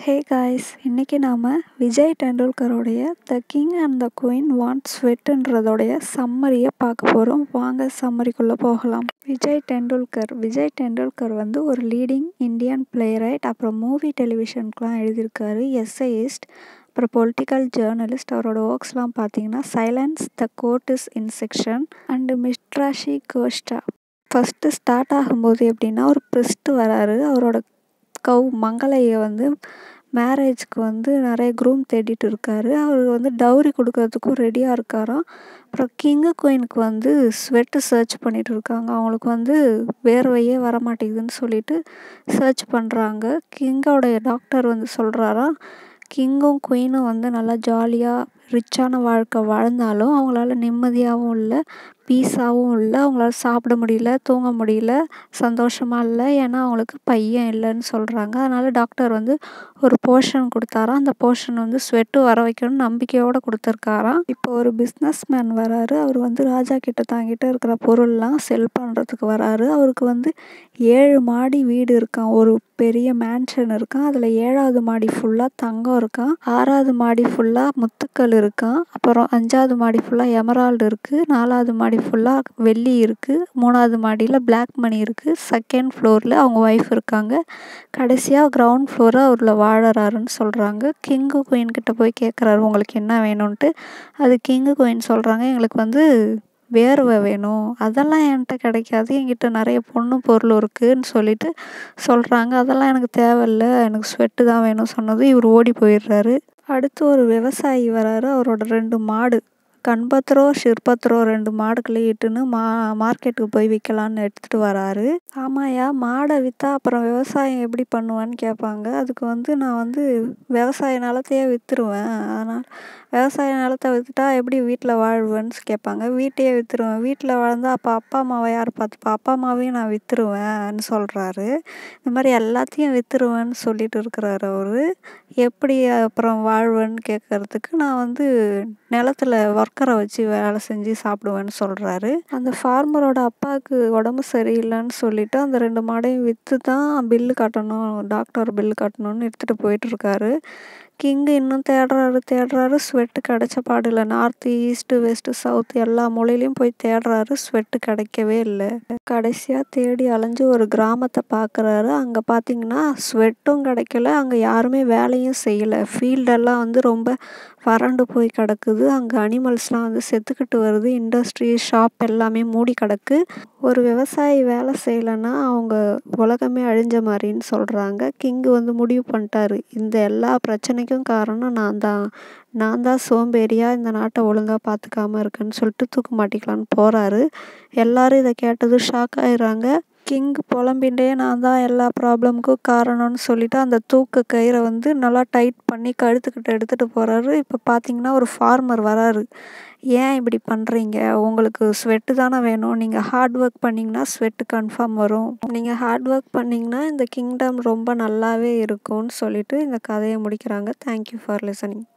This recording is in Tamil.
ஹே காய்ஸ் இன்றைக்கி நாம் விஜய் டெண்டுல்கரோடைய the king and the queen want ஸ்வெட்டுன்றதோடைய சம்மரியை பார்க்க போகிறோம் வாங்க சம்மரிக்குள்ளே போகலாம் விஜய் டெண்டுல்கர் விஜய் டெண்டுல்கர் வந்து ஒரு லீடிங் இந்தியன் பிளேரைட் அப்புறம் மூவி டெலிவிஷனுக்குலாம் எழுதியிருக்காரு எஸ்ஐயிஸ்ட் அப்புறம் பொலிட்டிக்கல் ஜேர்னலிஸ்ட் அவரோட ஒர்க்ஸ்லாம் பார்த்தீங்கன்னா silence the court is in session and மிஸ்ட்ராஷி கோஸ்டா ஃபஸ்ட்டு ஸ்டார்ட் ஆகும்போது எப்படின்னா ஒரு ப்ரிஸ்ட்டு வராரு அவரோட கவ் மங்களையை வந்து மேரேஜ்க்கு வந்து நிறைய க்ரூம் தேடிட்டு இருக்காரு அவர் வந்து டவுரி கொடுக்கறதுக்கும் ரெடியாக இருக்காராம் அப்புறம் கிங்கு குயினுக்கு வந்து ஸ்வெட்டு சர்ச் பண்ணிகிட்டு இருக்காங்க அவங்களுக்கு வந்து வேர்வையே வர மாட்டேங்குதுன்னு சொல்லிட்டு சர்ச் பண்ணுறாங்க கிங்கோடைய டாக்டர் வந்து சொல்கிறாராம் கிங்கும் குயினும் வந்து நல்லா ஜாலியாக ரிச்சான வாழ்க்கை வாழ்ந்தாலும் அவங்களால நிம்மதியாகவும் இல்லை பீஸாகவும் இல்லை அவங்களால சாப்பிட முடியல தூங்க முடியல சந்தோஷமாக இல்லை ஏன்னா அவங்களுக்கு பையன் இல்லைன்னு சொல்கிறாங்க அதனால் டாக்டர் வந்து ஒரு போர்ஷன் கொடுத்தாராம் அந்த போர்ஷன் வந்து ஸ்வெட்டு வர வைக்கணும்னு நம்பிக்கையோடு கொடுத்துருக்காராம் இப்போ ஒரு பிஸ்னஸ் மேன் வராரு அவர் வந்து ராஜா கிட்ட தாங்கிட்ட இருக்கிற பொருள்லாம் செல் பண்ணுறதுக்கு வராரு அவருக்கு வந்து ஏழு மாடி வீடு இருக்கான் ஒரு பெரிய மேன்ஷன் இருக்கான் அதில் ஏழாவது மாடி ஃபுல்லாக தங்கம் இருக்கான் ஆறாவது மாடி ஃபுல்லாக முத்துக்கள் இருக்கான் அப்புறம் அஞ்சாவது மாடி ஃபுல்லாக எமரால்டு இருக்குது நாலாவது மாடி ஃபுல்லாக வெள்ளி இருக்குது மூணாவது மாடியில் பிளாக் மணி இருக்குது செகண்ட் ஃப்ளோரில் அவங்க ஒய்ஃப் இருக்காங்க கடைசியாக கிரவுண்ட் ஃப்ளோரில் அவரில் வாழறாருன்னு சொல்கிறாங்க கிங்கு குயின் கிட்ட போய் கேட்குறாரு உங்களுக்கு என்ன வேணும்ன்ட்டு அது கிங்கு குயின் சொல்கிறாங்க எங்களுக்கு வந்து வேர்வை வேணும் அதெல்லாம் என்கிட்ட கிடைக்காது என்கிட்ட நிறைய பொண்ணு பொருள் இருக்குதுன்னு சொல்லிட்டு சொல்கிறாங்க அதெல்லாம் எனக்கு தேவையில்ல எனக்கு ஸ்வெட்டு தான் வேணும் சொன்னது இவர் ஓடி போயிடுறாரு அடுத்து ஒரு விவசாயி வராரு அவரோட ரெண்டு மாடு கண்பத்ரோ ஷிர்பத்ரோ ரெண்டு மாடுகளையும் இட்டுன்னு மா மார்க்கெட்டுக்கு போய் விற்கலான்னு எடுத்துகிட்டு வராரு ஆமாயா மாடை விற்றா அப்புறம் விவசாயம் எப்படி பண்ணுவேன்னு கேட்பாங்க அதுக்கு வந்து நான் வந்து விவசாய நிலத்தையே விற்றுருவேன் அதனால் விவசாய நிலத்தை விற்றுட்டா எப்படி வீட்டில் வாழ்வேன்னு கேட்பாங்க வீட்டையே விற்றுருவேன் வீட்டில் வாழ்ந்தால் அப்போ அப்பா அம்மாவை யார் பார்த்துப்பா அப்பா அம்மாவையும் நான் விற்றுருவேன்னு சொல்கிறாரு இந்த மாதிரி எல்லாத்தையும் விற்றுருவேன்னு சொல்லிட்டு இருக்கிறாரு அவர் எப்படி அப்புறம் வாழ்வேன்னு கேட்குறதுக்கு நான் வந்து நிலத்துல ஒர்க்கரை வச்சு வேலை செஞ்சு சாப்பிடுவேன்னு சொல்கிறாரு அந்த ஃபார்மரோட அப்பாவுக்கு உடம்பு சரியில்லைன்னு சொல்லிட்டு அந்த ரெண்டு மாடையும் விற்று தான் பில்லு கட்டணும் டாக்டர் பில்லு கட்டணும்னு எடுத்துகிட்டு போயிட்டுருக்காரு கிங்கு இன்னும் தேடுறாரு தேடுறாரு ஸ்வெட்டு கிடைச்ச பாடு இல்லை நார்த்து ஈஸ்ட்டு வெஸ்ட்டு சவுத் எல்லா மூலையிலையும் போய் தேடுறாரு ஸ்வெட்டு கிடைக்கவே இல்லை கடைசியாக தேடி அலைஞ்சு ஒரு கிராமத்தை பார்க்குறாரு அங்கே பார்த்தீங்கன்னா ஸ்வெட்டும் கிடைக்கல அங்கே யாருமே வேலையும் செய்யலை ஃபீல்டெல்லாம் வந்து ரொம்ப வறண்டு போய் கிடக்குது அங்கே அனிமல்ஸ்லாம் வந்து செத்துக்கிட்டு வருது இண்டஸ்ட்ரி ஷாப் எல்லாமே மூடி கிடக்கு ஒரு விவசாயி வேலை செய்யலைன்னா அவங்க உலகமே அழிஞ்ச மாதிரின்னு சொல்கிறாங்க கிங்கு வந்து முடிவு பண்ணிட்டாரு இந்த எல்லா பிரச்சனைக்கும் காரணம் நான் தான் நான் தான் சோம்பேறியாக இந்த நாட்டை ஒழுங்காக பார்த்துக்காம இருக்கேன்னு சொல்லிட்டு தூக்கு மாட்டிக்கலான்னு போகிறாரு எல்லோரும் இதை கேட்டது ஷாக் ஆயிடுறாங்க கிங் புலம்பின்ண்டே நான் தான் எல்லா ப்ராப்ளமுக்கும் காரணம்னு சொல்லிட்டு அந்த தூக்கு கயிறை வந்து நல்லா டைட் பண்ணி கழுத்துக்கிட்ட எடுத்துகிட்டு போகிறாரு இப்போ பார்த்தீங்கன்னா ஒரு ஃபார்மர் வராரு ஏன் இப்படி பண்ணுறீங்க உங்களுக்கு ஸ்வெட்டு தானே வேணும் நீங்கள் ஹார்ட் ஒர்க் பண்ணிங்கன்னா ஸ்வெட்டு கன்ஃபார்ம் வரும் நீங்கள் ஹார்ட் ஒர்க் பண்ணிங்கன்னா இந்த கிங்டம் ரொம்ப நல்லாவே இருக்கும்னு சொல்லிட்டு இந்த கதையை முடிக்கிறாங்க தேங்க்யூ ஃபார் லிசனிங்